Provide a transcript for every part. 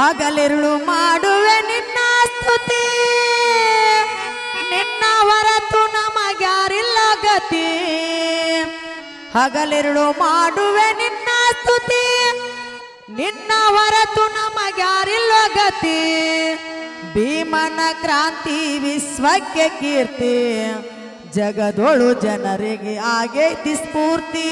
ಹಗಲಿರುಳು ಮಾಡುವೆ ನಿನ್ನ ಸ್ತುತಿ ನಿನ್ನ ಹೊರತು ನಮಗ್ಯಾರಿಲ್ಲ ಗತಿ ಹಗಲಿರುಳು ಮಾಡುವೆ ನಿನ್ನ ಸ್ತುತಿ ನಿನ್ನ ಹೊರತು ನಮಗ್ಯಾರಿಲ್ಲ ಗತಿ ಭೀಮನ ಕ್ರಾಂತಿ ವಿಶ್ವಕ್ಕೆ ಕೀರ್ತಿ ಜಗದೊಳು ಜನರಿಗೆ ಆಗೈತಿ ಸ್ಫೂರ್ತಿ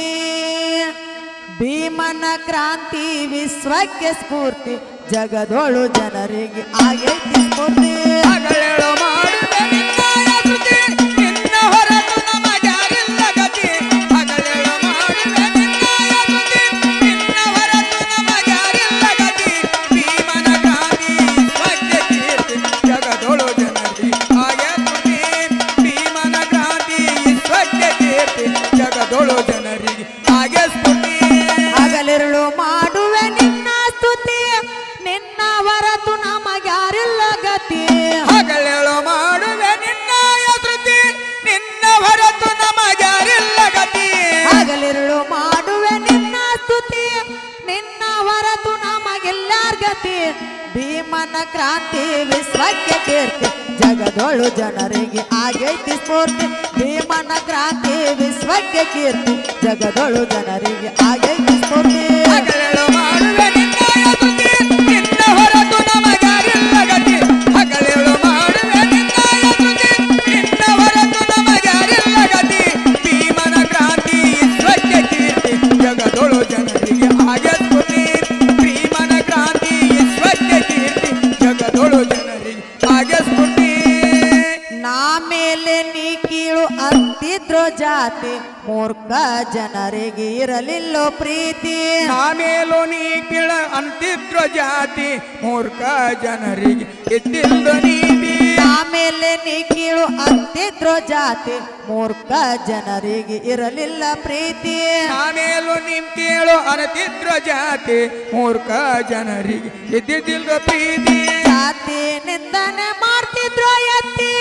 ಭೀಮನ ಕ್ರಾಂತಿ ವಿಶ್ವಕ್ಕೆ ಸ್ಫೂರ್ತಿ ಜಗದೊಳು ಜನರಿಗೆ ಆಗೈತಿ ಸ್ಫೂರ್ತಿ ಹಗಲೆಳು ಮಾಡುವೆ ನಿನ್ನಾಯ ಸ್ತುತಿ, ನಿನ್ನ ಹೊರತು ನಮಗ್ಯಾರಿಲ್ಲ ಗತಿ. ಹಗಲೆಳು ಮಾಡುವೆ ನಿನ್ನಾಯ ಸ್ತುತಿ, ನಿನ್ನ ಹೊರತು ನಮಗ್ಯಾರಿಲ್ಲ ಗತಿ. ಭೀಮನ ಕ್ರಾಂತಿ ವಿಶ್ವಕ್ಕೆ ಕೀರ್ತಿ, ಜಗದೊಳು ಜನರಿಗೆ ಹಾಗೆ ಸ್ತುತಿ. ಭೀಮನ ಕ್ರಾಂತಿ ವಿಶ್ವಕ್ಕೆ ಕೀರ್ತಿ, ಜಗದೊಳು ಜನರಿಗೆ ಹಾಗೆ ಸ್ಫೂರ್ತಿ ಹಗಲಿರುಳು ಮಾಡುವೆ ನಿನ್ನ ಸ್ತುತಿ ನಿನ್ನ ಹೊರತು ನಮಗ್ಯಾರಿಲ್ಲ ಗತಿ ಹಗಲೆಳು ಮಾಡುವೆ ನಿನ್ನಾಯ ಸ್ತುತಿ ನಿನ್ನ ಹೊರತು ನಮಗ್ಯಾರಿಲ್ಲ ಗತಿ ಹಗಲಿರುಳು ಮಾಡುವೆ ನಿನ್ನ ಸ್ತುತಿ ನಿನ್ನ ಹೊರತು ನಮಗೆಲ್ಲಾರ್ ಗತಿ ಭೀಮನ ಕ್ರಾಂತಿ ವಿಶ್ವಕ್ಕೆ ಕೀರ್ತಿ ಜಗದೊಳು ಜನರಿಗೆ ಆಗೈತಿ ಸ್ಫೂರ್ತಿ ಭೀಮನ ಕ್ರಾಂತಿ ವಿಶ್ವಕ್ಕೆ ಕೀರ್ತಿ ಜಗದೊಳು ಜನರಿಗೆ ಆಗೈತಿ ಸ್ಫೂರ್ತಿ ಹಗಲೆಳು ಮಾಡುವೆ ನಿನ್ನಾಯ ಸ್ತುತಿ ನಿನ್ನ ಹೊರತು ನಮಗ್ಯಾರಿಲ್ಲ ಗತಿ ಹಗಲೆಳು ಮಾಡುವೆ ನಿನ್ನಾಯ ಸ್ತುತಿ ನಿನ್ನ ಹೊರತು ನಮಗ್ಯಾರಿಲ್ಲ ಗತಿ ಭೀಮನ ಕ್ರಾಂತಿ ವಿಶ್ವಕ್ಕೆ ಕೀರ್ತಿ ಜಗದೊಳು ಜನರಿಗೆ ಹಾಗೆ ಸ್ತುತಿ ಭೀಮನ ಕ್ರಾಂತಿ ವಿಶ್ವಕ್ಕೆ ಕೀರ್ತಿ ಜಗದೊಳು ಜನರಿಗೆ ಹಾಗೆ ಸ್ತುತಿ ನಾ ಮೇಲೆ ನೀ ಕೀಳು ಅಂತಿದ್ರು ಜಾತಿ ಮೂರ್ಖ ಜನರಿಗೆ ಇರಲಿಲ್ಲೋ ಪ್ರೀತಿ ನಾಮೇಲೋ ನೀ ಕೆಳ ಅಂತಿದ್ರು ಜಾತಿ ಮೂರ್ಖ ಜನರಿಗೆ ಇದ್ದಿಲ್ಲ ನೀತಿ ನಾ ಮೇಲೆ ನೀ ಕೀಳು ಅಂತಿದ್ರು ಜಾತಿ ಮೂರ್ಖ ಜನರಿಗೆ ಇರಲಿಲ್ಲ ಪ್ರೀತಿ ನಾಮೇಲೋ ನಿಮ್ ಕೇಳು ಅನತಿದ್ರು ಜಾತಿ ಮೂರ್ಖ ಜನರಿಗೆ ಇದ್ದಿದ್ದಿಲ್ಲ ಪ್ರೀತಿ ಜಾತಿ ನಿಂದನೆ ಮಾಡ್ತಿದ್ರು ಎತ್ತಿ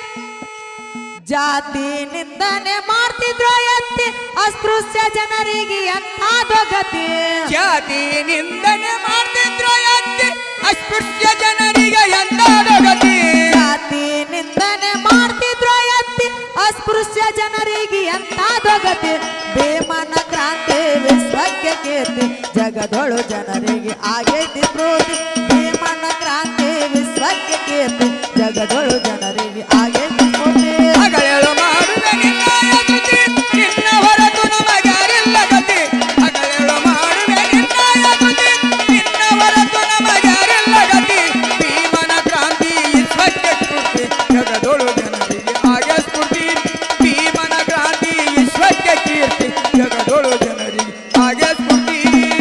ಜಾತಿ ನಿಂದನೆ ಮಾಡ್ತಿದ್ರು ಎತ್ತಿ ಅಸ್ಪೃಶ್ಯ ಜನರಿಗೆ ಎಂಥಾದೋ ಗತಿ ಜಾತಿ ನಿಂದನೆ ಮಾಡ್ತಿದ್ರು ಎತ್ತಿ ಅಸ್ಪೃಶ್ಯ ಜನರಿಗೆ ಎಂದಾದ ಗತಿ ಜಾತಿ ನಿಂದನೆ ಮಾಡ್ತಿದ್ರು ಎತ್ತಿ ಅಸ್ಪೃಶ್ಯ ಜನರಿಗೆ ಎಂತಾದೋ ಗತಿ ಭೀಮನ ಕ್ರಾಂತಿ ವಿಶ್ವಕ್ಕೆ ಕೀರ್ತಿ ಜಗದೊಳು ಜನರಿಗೆ ಆಗೈತಿ ಸ್ಫೂರ್ತಿ ಭೀಮನ ಕ್ರಾಂತಿ ವಿಶ್ವಕ್ಕೆ ಕೀರ್ತಿ ಜಗದೊಳು ಜನರಿಗೆ ಆಗೈತಿ ಸ್ಫೂರ್ತಿ ಹಗಲೆಳು ಮಾಡುವೆ ನಿನ್ನಾಯ ಸ್ತುತಿ ನಿನ್ನ ಹೊರತು ನಮಗ್ಯಾರಿಲ್ಲ ಗತಿ ಹಗಲೆಳು ಮಾಡುವೆ ನಿನ್ನಾಯ ಸ್ತುತಿ ನಿನ್ನ ಹೊರತು ನಮಗ್ಯಾರಿಲ್ಲ ಗತಿ ಭೀಮನ ಕ್ರಾಂತಿ ವಿಶ್ವಕ್ಕೆ ಸ್ಫೂರ್ತಿ ಜಗದೊಳು ಜನರಿಗೆ ಹಾಗೆ ಸ್ಫೂರ್ತಿ ಭೀಮನ ಕ್ರಾಂತಿ ವಿಶ್ವಕ್ಕೆ ಕೀರ್ತಿ ಜಗದೊಳು ಜನರಿಗೆ ಹಾಗೆ ಸ್ಫೂರ್ತಿ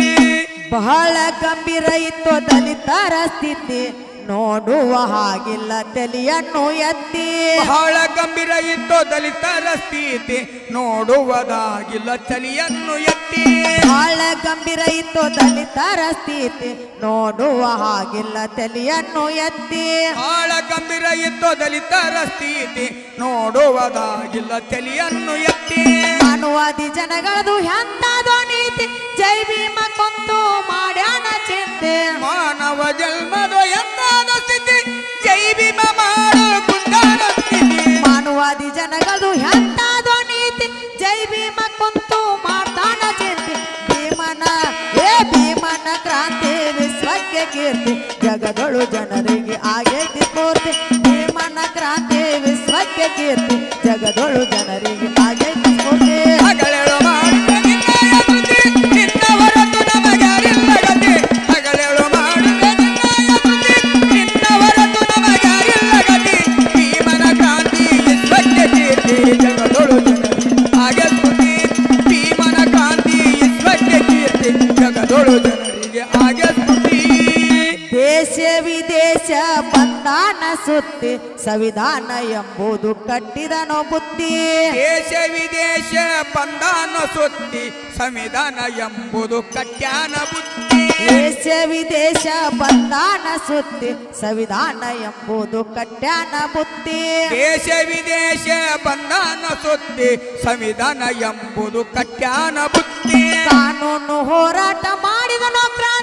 ಬಹಳ ಗಂಭೀರ ಇತ್ತು ದಲಿತರ ಸ್ಥಿತಿ ನೋಡುವ ಹಾಗಿಲ್ಲ ತಲೆಯನ್ನು ಎತ್ತಿ ಬಹಳ ಗಂಭೀರ ಇತ್ತು ದಲಿತರ ಸ್ಥಿತಿ ನೋಡುವುದಾಗಿಲ್ಲ ಚಲಿಯನ್ನು ಎತ್ತಿ ಬಹಳ ಗಂಭೀರ ಇತ್ತು ದಲಿತರ ಸ್ಥಿತಿ ನೋಡುವ ಹಾಗಿಲ್ಲ ತಲೆಯನ್ನು ಎತ್ತಿ ಬಹಳ ಗಂಭೀರ ಇತ್ತು ದಲಿತರ ಸ್ಥಿತಿ ನೋಡುವುದಾಗಿಲ್ಲ ಚಲಿಯನ್ನು ಎತ್ತಿ ಮಾನವಾದಿ ಜನಗಳದು ಎಂತಾದೋ ನೀತಿ ಜೈ ಭೀಮ ಕೊಂತು ಮಾಡ್ಯಾನ ಚಿಂತೆ ಮಾನವ ಜನ್ಮದ ಎಂದಾದ ಸ್ಥಿತಿ ಜೈ ಭೀಮ ಮಾಡು ಕುಂದಾದ ಸ್ಥಿತಿ ಮಾನವಾದಿ ಜನಗಳದು ಎಂತಾದೋ ನೀತಿ ಜೈ ಭೀಮ ಕೊಂತು ಮಾಡ್ತಾನ ಚಿಂತೆ ಭೀಮನ ಏ ಭೀಮನ ಕ್ರಾಂತಿ ವಿಶ್ವಕ್ಕೆ ಕೀರ್ತಿ ಜಗದೊಳು ಜನರಿಗೆ ಆಗೈತಿ ಸ್ಫೂರ್ತಿ ಭೀಮನ ಕ್ರಾಂತಿ ವಿಶ್ವಕ್ಕೆ ಕೀರ್ತಿ ಜಗದೊಳು ಜನರಿಗೆ ಆಗೈತಿ ಸ್ಫೂರ್ತಿ ಹಗಲೆಳು ಮಾಡುವೆ ನಿನ್ನಾಯ ಸ್ತುತಿ, ನಿನ್ನ ಹೊರತು ನಮಗ್ಯಾರಿಲ್ಲ ಗತಿ. ಹಗಲೆಳು ಮಾಡುವೆ ನಿನ್ನಾಯ ಸ್ತುತಿ, ನಿನ್ನ ಹೊರತು ನಮಗ್ಯಾರಿಲ್ಲ ಗತಿ. ಭೀಮನ ಕ್ರಾಂತಿ ವಿಶ್ವಕ್ಕೆ ಕೀರ್ತಿ ಜಗದೊಳು ಜನರಿಗೆ ಹಾಗೆ ಸ್ತುತಿ ಭೀಮನ ಕ್ರಾಂತಿ ವಿಶ್ವಕ್ಕೆ ಕೀರ್ತಿ ಜಗದೊಳು ಜನರಿಗೆ ಹಾಗೆ ಸ್ತುತಿ ದೇಶ ವಿದೇಶ ಬಂಧಾನ ಸುತ್ತಿ ಸಂವಿಧಾನ ಎಂಬುದು ಕಟ್ಟಿದನೋ ಬುದ್ಧಿ ದೇಶ ವಿದೇಶ ಬಂಧಾನ ಸುತ್ತಿ ಸಂವಿಧಾನ ಎಂಬುದು ಕಟ್ಯಾನ ಬುದ್ಧಿ ದೇಶ ವಿದೇಶ ಬಂಧಾನ ಸುತ್ತಿ ಸಂವಿಧಾನ ಎಂಬುದು ಕಟ್ಯಾನ ಬುದ್ಧಿ ದೇಶ ವಿದೇಶ ಬಂಧನ ಸುತ್ತಿ ಸಂವಿಧಾನ ಎಂಬುದು ಕಟ್ಯಾನ ಬುದ್ಧಿ ಕಾನೂನು ಹೋರಾಟ ಮಾಡಿದನೋ ಕ್ರಾಂತಿ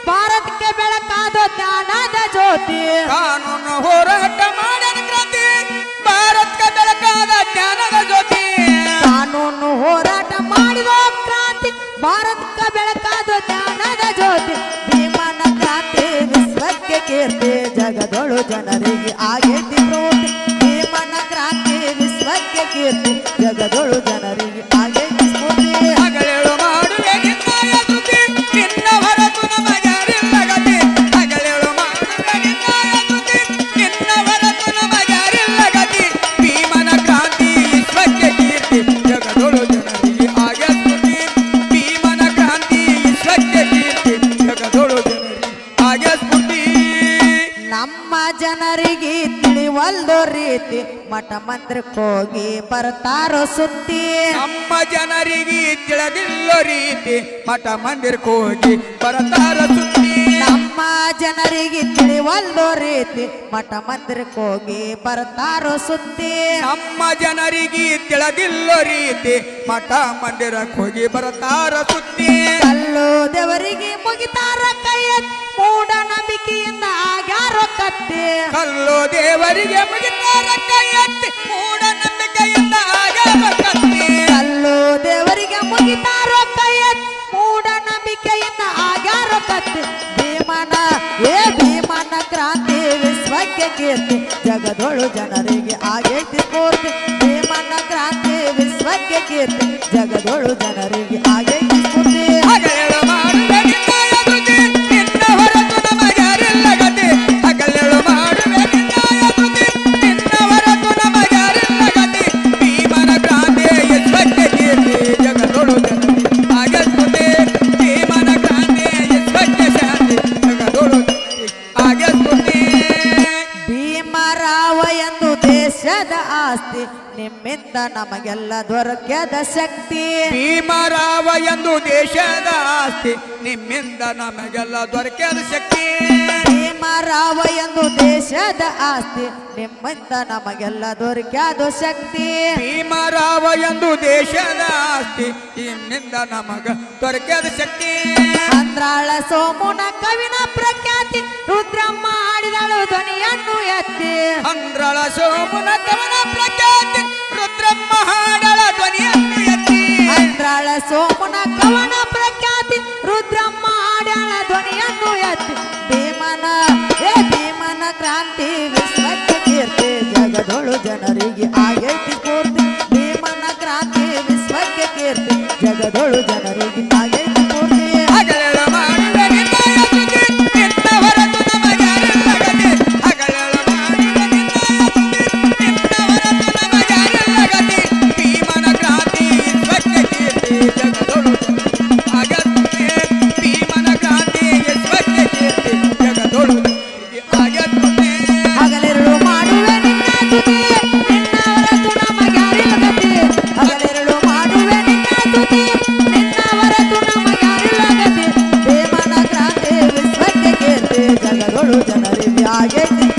ಭಾರತಕ್ಕೆ ಬೆಳಕಾದ ಜ್ಞಾನದ ಜ್ಯೋತಿ ಕಾನೂನು ಹೋರಾಟ ಮಾಡ್ಯಾನ ಕ್ರಾಂತಿ ಭಾರತಕ್ಕೆ ಬೆಳಕಾದ ಜ್ಞಾನದ ಜ್ಯೋತಿ ಕಾನೂನು ಹೋರಾಟ ಮಾಡಿದ ಕ್ರಾಂತಿ ಭಾರತಕ್ಕೆ ಬೆಳಕಾದ ಜ್ಞಾನದ ಜ್ಯೋತಿ ಭೀಮನ ಕ್ರಾಂತಿ ವಿಶ್ವಕ್ಕೆ ಕೀರ್ತಿ ಜಗದೊಳು ಜನರಿಗೆ ಆಗೈತಿ ಪ್ರೋತಿ ಭೀಮನ ಕ್ರಾಂತಿ ವಿಶ್ವಕ್ಕೆ ಕೀರ್ತಿ ಜಗದೊಳು ಜನರಿಗೆ ಆಗೈತಿ ಸ್ಫೂರ್ತಿ ಹಗಲೇಳು ಮಾಡುವೆ ನಿನ್ನಾಯ ಸ್ತುತಿ ನಿನ್ನ ಹೊರತು ನಮಗ್ಯಾರಿಲ್ಲ ಗತಿ ಹಗಲೇಳು ಮಾಡುವೆ ನಿನ್ನಾಯ ಸ್ತುತಿ ನಿನ್ನ ಹೊರತು ನಮಗ್ಯಾರಿಲ್ಲ ಗತಿ ಭೀಮನ ಕ್ರಾಂತಿ ವಿಶ್ವಕ್ಕೆ ಕೀರ್ತಿ ಜಗದೊಳು ಜನರಿಗೆ ಆಗ ಸ್ತುತಿ ಭೀಮನ ಕ್ರಾಂತಿ ವಿಶ್ವಕ್ಕೆ ಕೀರ್ತಿ ಜಗದೊಳು ಜನರಿಗೆ ಆಗ ಸ್ಫೂರ್ತಿ ನಮ್ಮ ಜನರಿಗೆ ತಿಳಿವಲ್ದು ರೀತಿ ಮಠ ಮಂತ್ರಕ್ಕೆ ಹೋಗಿ ಬರ್ತಾರೋ ಸುತ್ತಿ ನಮ್ಮ ಜನರಿಗೆ ತಿಳಿದಿಲ್ಲ ರೀತಿ ಮಠ ಮಂದಿರಕ್ಕೆ ಹೋಗಿ ಬರತಾರ ಸುದ್ದಿ ನಮ್ಮ ಜನರಿಗೆ ತಿಳಿವಲ್ದು ರೀತಿ ಮಠ ಮಂದಿರಕ್ಕೆ ಹೋಗಿ ಬರ್ತಾರೋ ಸುತ್ತಿ ನಮ್ಮ ಜನರಿಗೆ ತಿಳಿದಿಲ್ಲ ರೀತಿ ಮಠ ಮಂದಿರಕ್ಕೆ ಹೋಗಿ ಬರತಾರ ಸುದ್ದಿ ಕಲ್ಲು ದೇವರಿಗೆ ಮುಗಿತಾರ ಕೈಯ ಮೂಢ ನಂಬಿಕೆಯಿಂದ ಆಗ್ಯಾರೋ ಕತ್ತಿ ಕಲ್ಲು ದೇವರಿಗೆ ಮುಗಿತಾರ ಕೈ ಎತ್ತಿ ಮೂಢ ನಂಬಿಕೆಯಿಂದ ಆಗವ ಕತ್ತಿ ಕಲ್ಲು ದೇವರಿಗೆ ಮುಗಿತಾರೋ ಕೈಯ ಮೂಢ ನಂಬಿಕೆಯಿಂದ ಆಗ್ಯಾರೋ ಕತ್ತಿ ಭೀಮನ ಏ ಭೀಮನ ಕ್ರಾಂತಿ ವಿಶ್ವಕ್ಕೆ ಕೀರ್ತಿ ಜಗದೊಳು ಜನರಿಗೆ ಆಗೈತಿ ಸ್ಫೂರ್ತಿ ಭೀಮನ ಕ್ರಾಂತಿ ವಿಶ್ವಕ್ಕೆ ಕೀರ್ತಿ ಜಗದೊಳು ಜನರಿಗೆ ಆಗೈತಿ ಸ್ಫೂರ್ತಿ ಹಗಲೆಳು ಮಾಡುವೆ ನಿನ್ನಾಯ ಸ್ತುತಿ, ನಿನ್ನ ಹೊರತು ನಮಗ್ಯಾರಿಲ್ಲ ಗತಿ. ಹಗಲೆಳು ಮಾಡುವೆ ನಿನ್ನಾಯ ಸ್ತುತಿ, ನಿನ್ನ ಹೊರತು ನಮಗ್ಯಾರಿಲ್ಲ ಗತಿ. ಭೀಮನ ಕ್ರಾಂತಿ ವಿಶ್ವಕ್ಕೆ ಕೀರ್ತಿ, ಜಗದೊಳು ಜನರಿಗೆ ಆಗ ಸ್ತುತಿ. ಭೀಮನ ಕ್ರಾಂತಿ ವಿಶ್ವಕ್ಕೆ ಶಾಂತಿ, ಜಗದೊಳು ಜನರಿಗೆ ಆಗ ಸ್ತುತಿ. ಭೀಮರಾವ ಎಂದು ದೇಶದ ಆಸ್ತಿ ನಿಮ್ಮಿಂದ ನಮಗೆಲ್ಲ ದೊರಕ್ಯದ ಶಕ್ತಿ ಭೀಮರಾವ ಎಂದು ದೇಶದ ಆಸ್ತಿ ನಿಮ್ಮಿಂದ ನಮಗೆಲ್ಲ ದೊರಕಿದ ಶಕ್ತಿ ಭೀಮರಾವ ಎಂದು ದೇಶದ ಆಸ್ತಿ ನಿಮ್ಮಿಂದ ನಮಗೆಲ್ಲ ದೊರಕ್ಯಾದ ಶಕ್ತಿ ಭೀಮರಾವ ಎಂದು ದೇಶದ ಆಸ್ತಿ ನಿಮ್ಮಿಂದ ನಮಗ ದೊರಕಿದ ಶಕ್ತಿ ಅಂದ್ರಾಳ ಸೋಮುನ ಕವಿನ ಪ್ರಖ್ಯಾತಿ ರುದ್ರಮ್ಮ ಆಡಿದಳು ಧ್ವನಿಯನ್ನು ಎತ್ತಿ ಅಂದ್ರಳ ಸೋಮುನ ಕವನ ಪ್ರಖ್ಯಾತಿ ರುದ್ರಮ್ಮ ಹಾಡಳ ಧ್ವನಿಯನ್ನು ಎತ್ತಿ ಅಂದ್ರಾಳ ಸೋಮುನ ಕವನ ಪ್ರಖ್ಯಾತಿ ರುದ್ರಮ್ಮ ಆಡ್ಯಾಳ ಧ್ವನಿಯನ್ನು ಎತ್ತಿ ಭೀಮನ ಏ ಭೀಮನ ಕ್ರಾಂತಿ ವಿಶ್ವಕ್ಕೆ ಕೀರ್ತಿ ಜಗದೊಳು ಜನರಿಗೆ ಆಗೈತಿ ಸ್ಫೂರ್ತಿ ಭೀಮನ ಕ್ರಾಂತಿ ವಿಶ್ವಕ್ಕೆ ಕೀರ್ತಿ ಜಗದೊಳು ಜನರಿಗೆ ಆಗೈತಿ ಸ್ಫೂರ್ತಿ ಹಗಲೆಳು ಮಾಡುವೆ ನಿನ್ನಯ ಸ್ತುತಿ, ನಿನ್ನ ಹೊರತು ನಮಗ್ಯಾರಿಲ್ಲ ಗತಿ. ಹಗಲೆಳು ಮಾಡುವೆ ನಿನ್ನಯ ಸ್ತುತಿ, ನಿನ್ನ ಹೊರತು ನಮಗ್ಯಾರಿಲ್ಲ ಗತಿ. ಭೀಮನ ಕ್ರಾಂತಿ ವಿಶ್ವಕ್ಕೆ ಕೀರ್ತಿ, ಜಗದೊಳು ಜನರಿಗೆ ಆಗ ಸ್ತುತಿ. ಭೀಮನ ಕ್ರಾಂತಿ ವಿಶ್ವಕ್ಕೆ ಕೀರ್ತಿ, ಜಗದೊಳು ಜನರಿಗೆ ಆಗ ಸ್ತುತಿ. ಹಗಲಿರುಳು ಮಾಡುವೆ ನಿನ್ನ ಸ್ತುತಿ ನಿನ್ನ ಹೊರತು ನಮಗ್ಯಾರಿಲ್ಲ ಗತಿ ಹಗಲಿರುಳು ಮಾಡುವೆ ನಿನ್ನ ಸ್ತುತಿ ನಿನ್ನ ಹೊರತು ನಮಗ್ಯಾರಿಲ್ಲ ಗತಿ ಭೀಮನ ಕ್ರಾಂತಿ ವಿಶ್ವಕ್ಕೆ ಕೀರ್ತಿ ಜಗದೊಳು ಜನರಿಗೆ ಆಗೈತಿ